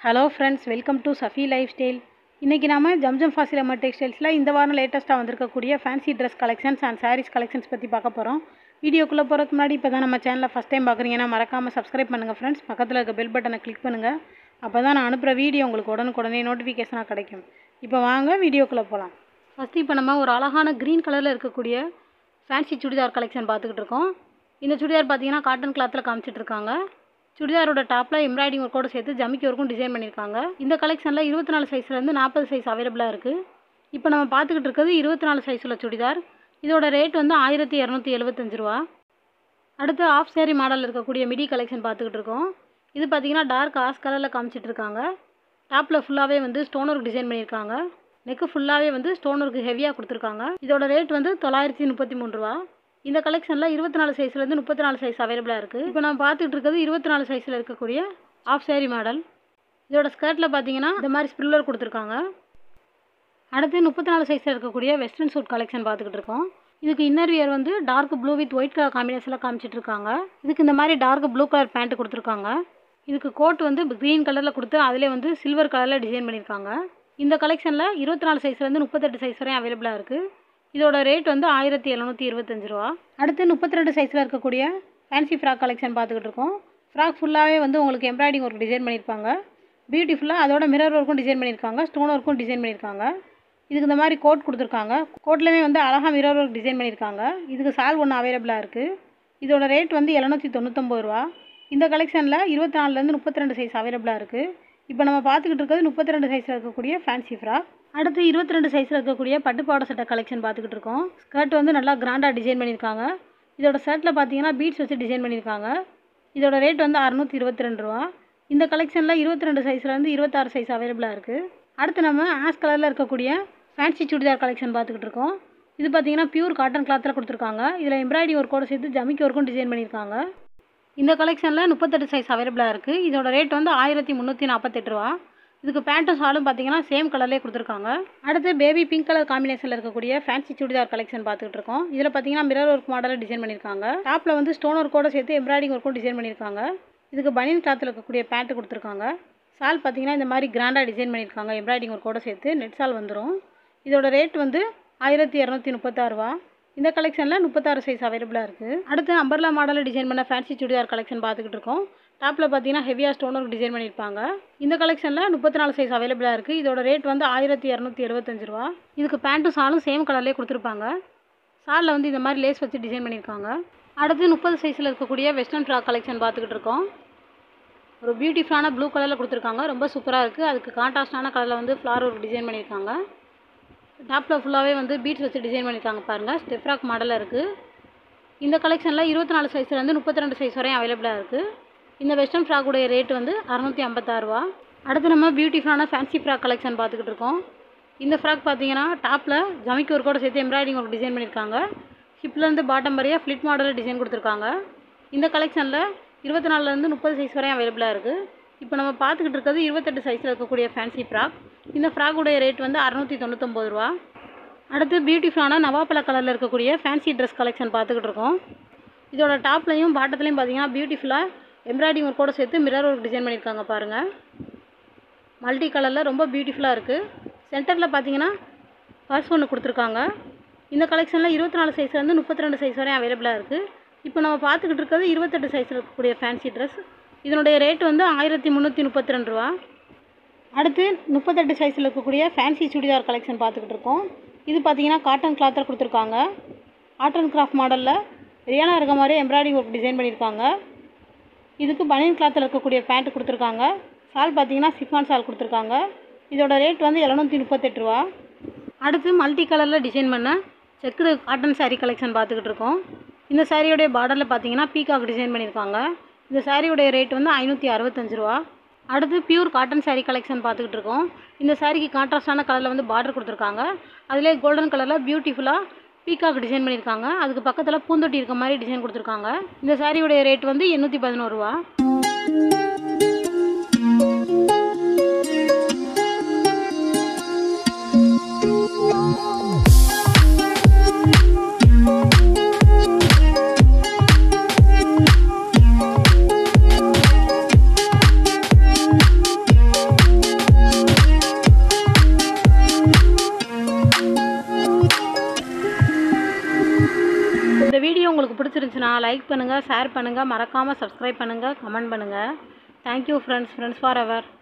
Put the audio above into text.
hello friends welcome to Safi life style இன்றைக்கி நாம ஜம்ஜம் ஃபாசிலமர் டெக்ஸ்டைல்ஸில் இந்த வாரம் லேட்டஸ்ட்டாக வந்திருக்கக்கூடிய fancy dress collections and sarees collections பற்றி பார்க்க போகிறோம் வீடியோக்குள்ளே போகிறதுக்கு முன்னாடி இப்போ தான் நம்ம சேனலை ஃபஸ்ட் டைம் பார்க்குறீங்கன்னா மறக்காமல் சப்ஸ்கிரைப் பண்ணுங்கள் ஃப்ரெண்ட்ஸ் பக்கத்தில் இருக்க பெல் பட்டனை கிளிக் பண்ணுங்கள் அப்போ தான் நான் அனுப்புகிற வீடியோ உங்களுக்கு உடனுக்குடனே நோட்டிஃபிகேஷனாக கிடைக்கும் இப்போ வாங்க வீடியோக்குள்ளே போகலாம் ஃபஸ்ட்டு இப்போ நம்ம ஒரு அழகான க்ரீன் கலரில் இருக்கக்கூடிய ஃபேன்சி சுடிதார் கலெக்ஷன் பார்த்துக்கிட்டு இருக்கோம் இந்த சுடிதார் பார்த்தீங்கன்னா காட்டன் கிளாத்தில் காமிச்சிட்டு இருக்காங்க சுடிதாரோட டாப்பில் எம்ப்ராய்டிங் ஒர்க்கோட சேர்த்து ஜமிக்கி ஒர்க்கும் டிசைன் பண்ணியிருக்காங்க இந்த கலெக்ஷனில் இருபத்தி நாலு சைஸ்லேருந்து நாற்பது சைஸ் அவைலபிளாக இருக்குது இப்போ நம்ம பார்த்துக்கிட்டு இருக்கிறது இருபத்தி நாலு சைஸ் உள்ள சுடிதார் இதோட ரேட் வந்து ஆயிரத்தி இரநூத்தி எழுபத்தஞ்சு ரூபா அடுத்து ஆஃப் சேரீ மாடல் இருக்கக்கூடிய மிடி கலெக்ஷன் பார்த்துக்கிட்டு இருக்கோம் இது பார்த்தீங்கன்னா டார்க் ஆஸ் கலரில் காமிச்சிட்டு இருக்காங்க டாப்பில் ஃபுல்லாகவே வந்து ஸ்டோன் ஒர்க் டிசைன் பண்ணியிருக்காங்க நெக்கு ஃபுல்லாகவே வந்து ஸ்டோன் ஒர்க் ஹெவியாக கொடுத்துருக்காங்க இதோட ரேட் வந்து தொள்ளாயிரத்தி முப்பத்தி மூணு ரூபா இந்த கலெக்ஷனில் இருபத்தி நாலு சைஸ்லேருந்து முப்பத்தி நாலு சைஸ் அவைலபிளாக இருக்குது இப்போ நம்ம பார்த்துட்டு இருக்கிறது இருபத்தி நாலு சைஸில் இருக்கக்கூடிய ஆஃப் சேரீ மாடல் இதோட ஸ்கர்ட்டில் பார்த்தீங்கன்னா இந்த மாதிரி ஸ்ப்ரில்லர் கொடுத்துருக்காங்க அடுத்து முப்பத்தி நாலு சைஸில் இருக்கக்கூடிய வெஸ்டர்ன் சூட் கலெக்ஷன் பார்த்துக்கிட்டு இருக்கோம் இதுக்கு இன்னர் வியர் வந்து dark blue with white colour காம்பினேஷனில் காமிச்சிட்டு இருக்காங்க இதுக்கு இந்த மாதிரி டார்க் ப்ளூ கலர் பேண்ட் கொடுத்துருக்காங்க இதுக்கு கோட் வந்து க்ரீன் கலரில் கொடுத்து அதிலே வந்து சில்வர் கலரில் டிசைன் பண்ணியிருக்காங்க இந்த கலெக்ஷனில் இருபத்தி நாலு சைஸ்லேருந்து முப்பத்தெட்டு சைஸ் வரையும் அவைலபிளாக இருக்குது இதோட ரேட் வந்து ஆயிரத்தி எழுநூற்றி இருபத்தஞ்சு ரூபா அடுத்து முப்பத்தி ரெண்டு சைஸில் இருக்கக்கூடிய ஃபேன்சி ஃப்ராக் கலெக்ஷன் பார்த்துக்கிட்டு இருக்கோம் ஃப்ராக் ஃபுல்லாகவே வந்து உங்களுக்கு எம்ப்ராய்டிங் ஒர்க் டிசைன் பண்ணியிருப்பாங்க பியூட்டிஃபுல்லாக அதோட மிரர் ஒர்க்கும் டிசைன் பண்ணியிருக்காங்க ஸ்டோன் ஒர்க்கும் டிசைன் பண்ணியிருக்காங்க இதுக்கு இந்த மாதிரி கோட் கொடுத்துருக்காங்க கோட்லேயுமே வந்து அழகாக மிரர் ஒர்க் டிசைன் பண்ணியிருக்காங்க இதுக்கு சால் ஒன்று அவைலபிளாக இருக்குது இதோட ரேட் வந்து எழுநூற்றி தொண்ணூத்தொம்பது ரூபா இந்த கலெக்ஷனில் இருபத்தி நாலுலேருந்து முப்பத்தி ரெண்டு சைஸ் அவைலபிளாக இருக்குது இப்போ நம்ம பார்த்துக்கிட்டு இருக்கிறது முப்பத்தி ரெண்டு சைஸில் இருக்கக்கூடிய ஃபேன்சி ஃப்ராக் அடுத்து இருபத்தி ரெண்டு சைஸில் இருக்கக்கூடிய பட்டு பாவாடை சட்டை கலெக்ஷன் பார்த்துக்கிட்டு இருக்கோம் ஸ்கர்ட் வந்து நல்லா கிராண்டாக டிசைன் பண்ணியிருக்காங்க இதோட ஷர்ட்டில் பார்த்தீங்கன்னா பீட்ஸ் வச்சு டிசைன் பண்ணியிருக்காங்க இதோட ரேட் வந்து அறநூற்றி இருபத்தி ரெண்டு ரூபா இந்த கலெக்ஷனில் இருபத்தி ரெண்டு சைஸ்லேருந்து இருபத்தாறு சைஸ் அவைலபிளாக இருக்குது அடுத்து நம்ம ஆஷ் கலரில் இருக்கக்கூடிய ஃபேன்சி சுடிதார் கலெக்ஷன் பார்த்துக்கிட்டு இருக்கோம் இது பார்த்தீங்கன்னா பியூர் காட்டன் கிளாத்தில் கொடுத்துருக்காங்க இதில் எம்ப்ராய்டிங் ஒர்க்கோட சேர்த்து ஜமிக்கி ஒர்க்கும் டிசைன் பண்ணியிருக்காங்க இந்த கலெக்ஷனில் முப்பத்தெட்டு சைஸ் அவைலபிளாக இருக்குது இதோட ரேட் வந்து ஆயிரத்தி முந்நூற்றி நாற்பத்தெட்டு ரூபா இதுக்கு பேண்ட்டும் ஷாலும் பார்த்தீங்கன்னா சேம் கலர்லேயே கொடுத்துருக்காங்க அடுத்து பேபி பிங்க் கலர் காம்பினேஷனில் இருக்கக்கூடிய ஃபேன்சி சுடிதார் கலெக்ஷன் பார்த்துக்கிட்டு இருக்கோம் இதில் பார்த்தீங்கன்னா மிரர் ஒர்க் மாடலில் டிசைன் பண்ணியிருக்காங்க டாப்பில் வந்து ஸ்டோன் ஒர்க்கோட சேர்த்து எம்ப்ராய்டிங் ஒர்க்கும் டிசைன் பண்ணியிருக்காங்க இதுக்கு பனியன் கிளாத்தில் இருக்கக்கூடிய பேண்ட் கொடுத்துருக்காங்க சால் பார்த்தீங்கன்னா இந்த மாதிரி கிராண்டாக டிசைன் பண்ணியிருக்காங்க எம்ப்ராய்டிங் ஒர்க்கோட சேர்த்து நெட் சால் வந்துடும் இதோட ரேட் வந்து ஆயிரத்தி இரநூத்தி முப்பத்தாறு ரூபா இந்த கலெக்ஷனில் முப்பத்தாறு சைஸ் அவைலபிளாக இருக்குது அடுத்து அம்பர்லா மாடலில் டிசைன் பண்ண ஃபேன்சி சுடிதார் கலெக்ஷன் பார்த்துக்கிட்டு இருக்கோம் டாப்பில் பார்த்தீங்கன்னா ஹெவியாக ஸ்டோன் ஒர்க் டிசைன் பண்ணியிருப்பாங்க இந்த கலெக்ஷனில் முப்பத்தி நாலு சைஸ் அவைலபிளாக இருக்குது இதோட ரேட் வந்து ஆயிரத்தி இரநூத்தி எழுபத்தஞ்சு ரூபா இதுக்கு பேண்ட்டும் சாலும் சேம் கலர்லேயே கொடுத்துருப்பாங்க சாலில் வந்து இந்த மாதிரி லேஸ் வச்சு டிசைன் பண்ணியிருக்காங்க அடுத்து முப்பது சைஸில் இருக்கக்கூடிய வெஸ்டர்ன் ஃப்ராக் கலெக்ஷன் பார்த்துக்கிட்டு இருக்கோம் ஒரு பியூட்டிஃபுல்லான ப்ளூ கலரில் கொடுத்துருக்காங்க ரொம்ப சூப்பராக இருக்குது அதுக்கு கான்ட்ராஸ்டான கலரில் வந்து ஃப்ளார் ஒர்க் டிசைன் பண்ணியிருக்காங்க டாப்பில் ஃபுல்லாகவே வந்து பீட்ஸ் வச்சு டிசைன் பண்ணியிருக்காங்க பாருங்கள் ஸ்டெப் ஃப்ராக் மாடலில் இருக்குது இந்த கலெக்ஷனில் இருபத்தி நாலு சைஸ்லேருந்து முப்பத்தி ரெண்டு சைஸ் வரையும் அவைலபிளாக இருக்குது இந்த வெஸ்டர்ன் ஃப்ராக்குடைய ரேட் வந்து அறநூற்றி ஐம்பத்தாறுரூவா அடுத்து நம்ம பியூட்டிஃபுல்லான ஃபேன்சி ஃப்ராக் கலெக்ஷன் பார்த்துக்கிட்டு இருக்கோம் இந்த ஃப்ராக் பார்த்தீங்கன்னா டாப்பில் ஜமிக்கி ஒர்க்கோட சேர்த்து எம்ப்ராய்டிங் ஒர்க் டிசைன் பண்ணியிருக்காங்க ஹிப்லேருந்து பாட்டம் வரையாக ஃப்ளிட் மாடலில் டிசைன் கொடுத்துருக்காங்க இந்த கலெக்ஷனில் இருபத்தி நாலுலேருந்து முப்பது சைஸ் வரையும் அவைலபிளாக இருக்குது இப்போ நம்ம பார்த்துக்கிட்டு இருக்கிறது இருபத்தெட்டு சைஸில் இருக்கக்கூடிய ஃபேன்சி ஃப்ராக் இந்த ஃப்ராக்குடைய ரேட் வந்து அறநூற்றி தொண்ணூத்தொம்பது ரூபா அடுத்து பியூட்டிஃபுல்லான நவாப்பழ கலரில் இருக்கக்கூடிய ஃபேன்சி ட்ரெஸ் கலெக்ஷன் பார்த்துக்கிட்டு இருக்கோம் இதோட டாப்லையும் பாட்டத்துலையும் பார்த்தீங்கன்னா பியூட்டிஃபுல்லாக எம்ப்ராய்டிங் ஒர்க்கோட சேர்த்து மிரர் ஒர்க் டிசைன் பண்ணியிருக்காங்க பாருங்கள் மல்டி கலரில் ரொம்ப பியூட்டிஃபுல்லாக இருக்குது சென்டரில் பார்த்தீங்கன்னா பர்ஸ் ஒன்று கொடுத்துருக்காங்க இந்த கலெக்ஷனில் இருபத்தி நாலு சைஸ்லேருந்து முப்பத்தி ரெண்டு சைஸ் வரையும் அவைலபிளாக இருக்குது இப்போ நம்ம பார்த்துக்கிட்டு இருக்கிறது இருபத்தெட்டு சைஸில் இருக்கக்கூடிய ஃபேன்சி ட்ரெஸ் இதனுடைய ரேட் வந்து ஆயிரத்தி முந்நூற்றி முப்பத்தி ரெண்டு ரூபா அடுத்து முப்பத்தெட்டு சைஸில் இருக்கக்கூடிய ஃபேன்சி சுடிதார் கலெக்ஷன் பார்த்துக்கிட்டு இருக்கோம் இது பார்த்தீங்கன்னா காட்டன் கிளாத்தில் கொடுத்துருக்காங்க ஆர்ட் அண்ட் கிராஃப்ட் மாடலில் ரியானா இருக்க மாதிரி எம்ப்ராய்டிங் ஒர்க் டிசைன் பண்ணியிருக்காங்க இதுக்கு பனியன் கிளாத்தில் இருக்கக்கூடிய பேண்ட் கொடுத்துருக்காங்க சால் பார்த்தீங்கன்னா சிஃபான் சால் கொடுத்துருக்காங்க இதோட ரேட் வந்து எழுநூற்றி முப்பத்தெட்டு ரூபா அடுத்து மல்டி கலரில் டிசைன் பண்ண செக்குடு காட்டன் saree கலெக்ஷன் பார்த்துக்கிட்டு இருக்கோம் இந்த சாரியோடைய பார்டரில் பார்த்தீங்கன்னா பீகாக் டிசைன் பண்ணியிருக்காங்க இந்த சாரியோடைய ரேட் வந்து ஐநூற்றி அறுபத்தஞ்சு ரூபா அடுத்து பியூர் காட்டன் saree கலெக்ஷன் பார்த்துக்கிட்டு இருக்கோம் இந்த சாரிக்கு கான்ட்ராஸ்டான கலரில் வந்து பார்டர் கொடுத்துருக்காங்க அதிலே கோல்டன் கலரில் பியூட்டிஃபுல்லாக பீகாக் டிசைன் பண்ணியிருக்காங்க அதுக்கு பக்கத்தில் பூந்தொட்டி இருக்க மாதிரி டிசைன் கொடுத்துருக்காங்க இந்த சாரியோடைய ரேட் வந்து எண்ணூற்றி பதினோரு ரூபா வீடியோ உங்களுக்கு பிடிச்சிருந்துச்சுன்னா லைக் பண்ணுங்கள் ஷேர் பண்ணுங்கள் மறக்காமல் சப்ஸ்கிரைப் பண்ணுங்கள் கமெண்ட் பண்ணுங்கள் thank you friends friends for ever